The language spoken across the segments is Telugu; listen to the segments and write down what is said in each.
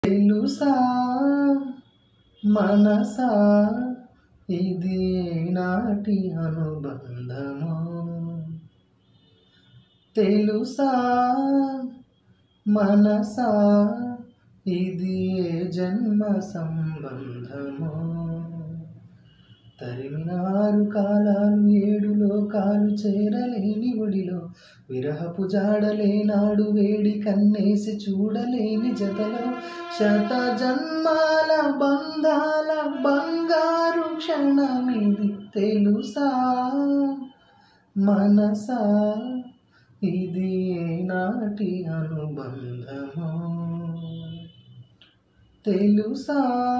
తెలుసా మనసా ఇది నాటి అనుబంధము తెలుసా మనసా ఇది ఏ జన్మ సంబంధము తరిమినారు కాలాలు ఏడు లోకాలు చేరలేని ఒడిలో విరహపు జాడలేనాడు వేడి కన్నేసి చూడలేని జతలో శత జన్మాల బంధాల బంగారు క్షణమిది తెలుసా మనసా ఇది నాటి అనుబంధము తెలుసా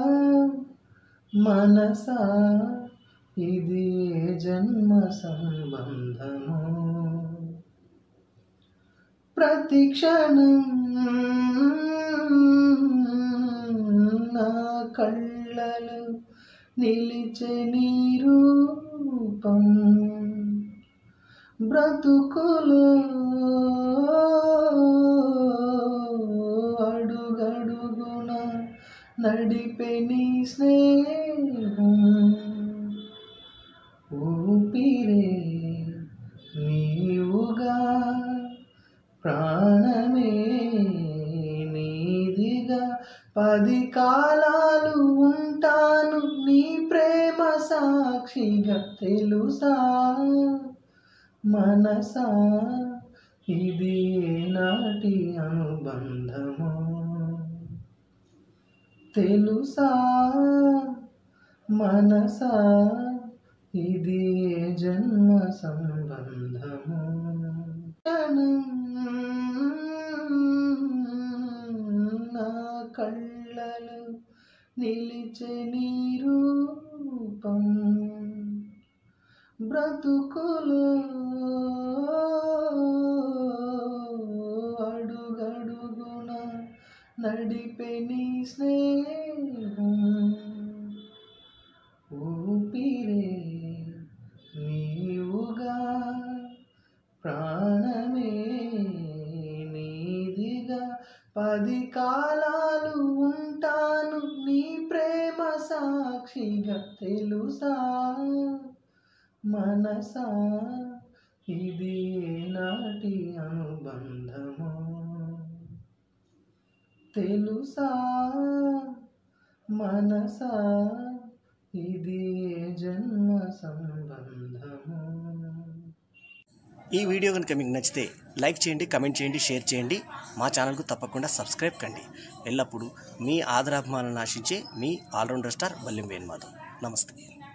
మనసా ఇది ఏ జన్మ సంబంధము ప్రతి క్షణం నా కళ్ళలు నిలిచే నీ రూపం బ్రతుకులో అడుగడుగున నడిపే నీ స్నేహం ఊపిరే నీవుగా ప్రాణమే నీదిగా పది కాలాలు ఉంటాను నీ ప్రేమ సాక్షిగా తెలుసా మనసా ఇది నాటి అనుబంధము తెలుసా మనసా ఇది ఏ జన్మ సంబంధము క్షణం నా కళ్ళలు నిలిచే నీ రూపం బ్రతుకులో అడుగడుగున నడిపే నీ స్నేహం ఊపిరే నీవుగా ప్రాణమే నీదిగా పది కాలాలు ఉంటాను నీ ప్రేమ సాక్షిగా తెలుసా మనసా ఇది నాటి అనుబంధము తెలుసా మనసా ఇది ఏ జన్మ సంబంధము ఈ వీడియో కనుక మీకు నచ్చితే లైక్ చేయండి కమెంట్ చేయండి షేర్ చేయండి మా ఛానల్కు తప్పకుండా సబ్స్క్రైబ్ కండి ఎల్లప్పుడూ మీ ఆదరాభిమానాలను ఆశించే మీ ఆల్రౌండర్ స్టార్ బల్లిం వేణుమాధవ్ నమస్తే